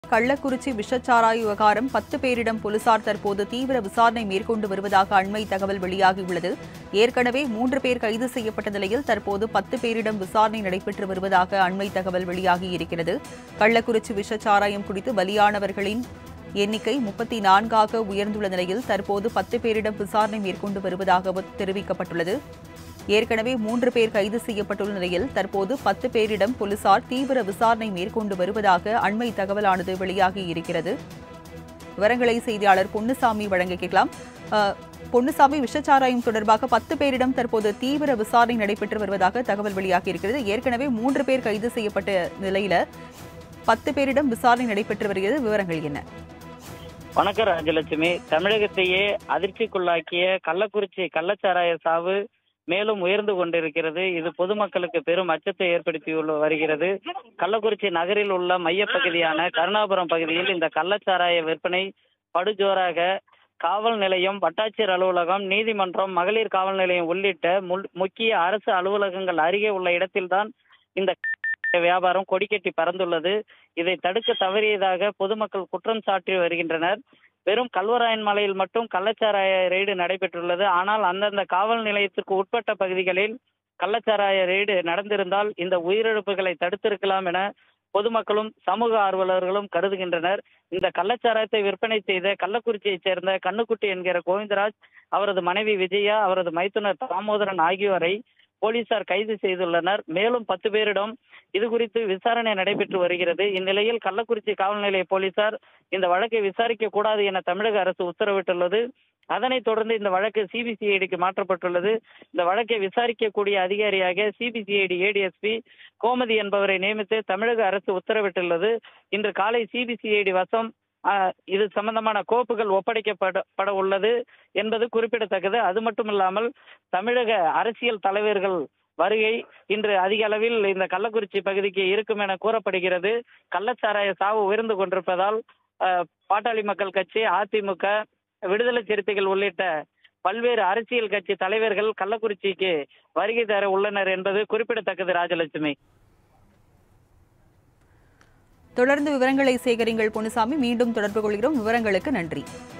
கள்ளக்குறிச்சி விஷச்சாராய விவகாரம் பத்து பேரிடம் போலீசார் தற்போது தீவிர விசாரணை மேற்கொண்டு வருவதாக அண்மை தகவல் வெளியாகியுள்ளது ஏற்கனவே மூன்று பேர் கைது செய்யப்பட்ட நிலையில் தற்போது பத்து பேரிடம் விசாரணை நடைபெற்று வருவதாக அண்மை தகவல் வெளியாகியிருக்கிறது கள்ளக்குறிச்சி விஷச்சாராயம் குடித்து பலியானவர்களின் எண்ணிக்கை முப்பத்தி நான்காக உயர்ந்துள்ள நிலையில் தற்போது பத்து பேரிடம் விசாரணை மேற்கொண்டு வருவதாக தெரிவிக்கப்பட்டுள்ளது ஏற்கனவே மூன்று பேர் கைது செய்யப்பட்டுள்ள நிலையில் தற்போது பத்து பேரிடம் போலீசார் தீவிர விசாரணை மேற்கொண்டு வருவதாக அண்மை தகவலானது வெளியாகி இருக்கிறது விவரங்களை செய்தியாளர் பொன்னுசாமி வழங்க கேட்கலாம் அஹ், பொன்னுசாமி விஷச்சாராயம் தொடர்பாக பத்து பேரிடம் தற்போது தீவிர விசாரணை நடைபெற்று வருவதாக தகவல் வெளியாகி இருக்கிறது ஏற்கனவே மூன்று பேர் கைது செய்யப்பட்ட நிலையில பத்து பேரிடம் விசாரணை நடைபெற்று வருகிறது விவரங்கள் என்ன வணக்கம் ராஜலட்சுமி தமிழகத்தையே அதிர்ச்சிக்குள்ளாக்கிய கள்ளக்குறிச்சி கள்ளச்சாராய சாவு மேலும் உயர்ந்து கொண்டிருக்கிறது இது பொதுமக்களுக்கு பெரும் அச்சத்தை ஏற்படுத்தியுள்ள வருகிறது கள்ளக்குறிச்சி நகரில் உள்ள மையப்பகுதியான கருணாபுரம் பகுதியில் இந்த கள்ளச்சாராய விற்பனை படுஜோராக காவல் நிலையம் வட்டாட்சியர் அலுவலகம் நீதிமன்றம் மகளிர் காவல் நிலையம் உள்ளிட்ட முல்- முக்கிய அரசு அலுவலகங்கள் அருகே உள்ள இடத்தில்தான் இந்த வியாபாரம் கொடிக்கட்டி பறந்துள்ளது இதை தடுக்க தவறியதாக பொதுமக்கள் குற்றம் சாட்டி வருகின்றனர் வெறும் கல்வராயன் மலையில் மட்டும் கள்ளச்சாராய ரெய்டு நடைபெற்றுள்ளது ஆனால் அந்தந்த காவல் நிலையத்திற்கு உட்பட்ட பகுதிகளில் கள்ளச்சாராய ரெய்டு நடந்திருந்தால் இந்த உயிரிழப்புகளை தடுத்திருக்கலாம் என பொதுமக்களும் சமூக ஆர்வலர்களும் கருதுகின்றனர் இந்த கள்ளச்சாராயத்தை விற்பனை செய்த கள்ளக்குறிச்சியைச் சேர்ந்த கண்ணுக்குட்டி என்கிற கோவிந்தராஜ் அவரது மனைவி விஜயா அவரது மைத்துனர் தாமோதரன் ஆகியோரை போலீசார் கைது செய்துள்ளனர் மேலும் பத்து பேரிடம் இது குறித்து விசாரணை நடைபெற்று வருகிறது இந்நிலையில் கள்ளக்குறிச்சி காவல் நிலைய போலீசார் இந்த வழக்கை விசாரிக்க கூடாது என தமிழக அரசு உத்தரவிட்டுள்ளது அதனைத் தொடர்ந்து இந்த வழக்கு சிபிசிஐடிக்கு மாற்றப்பட்டுள்ளது இந்த வழக்கை விசாரிக்கக்கூடிய அதிகாரியாக சிபிசிஐடி ஏடிஎஸ்பி கோமதி என்பவரை நியமித்து தமிழக அரசு உத்தரவிட்டுள்ளது இன்று காலை சிபிசிஐடி வசம் ஆஹ், இது சம்பந்தமான கோப்புகள் ஒப்படைக்கப்பட பட உள்ளது என்பது குறிப்பிடத்தக்கது அது மட்டுமில்லாமல் தமிழக அரசியல் தலைவர்கள் வருகை இன்று அதிக அளவில் இந்த கள்ளக்குறிச்சி பகுதிக்கு இருக்கும் என கூறப்படுகிறது கள்ளச்சாராய சாவு உயர்ந்து கொண்டிருப்பதால் ஆஹ், பாட்டாளி மக்கள் கட்சி அதிமுக விடுதலை சிறுத்தைகள் உள்ளிட்ட பல்வேறு அரசியல் கட்சி தலைவர்கள் கள்ளக்குறிச்சிக்கு வருகை தர உள்ளனர் என்பது குறிப்பிடத்தக்கது ராஜலட்சுமி தொடர்ந்து விவரங்களை சேகரிங்கள் பொன்னுசாமி மீண்டும் தொடர்பு கொள்கிறோம் விவரங்களுக்கு நன்றி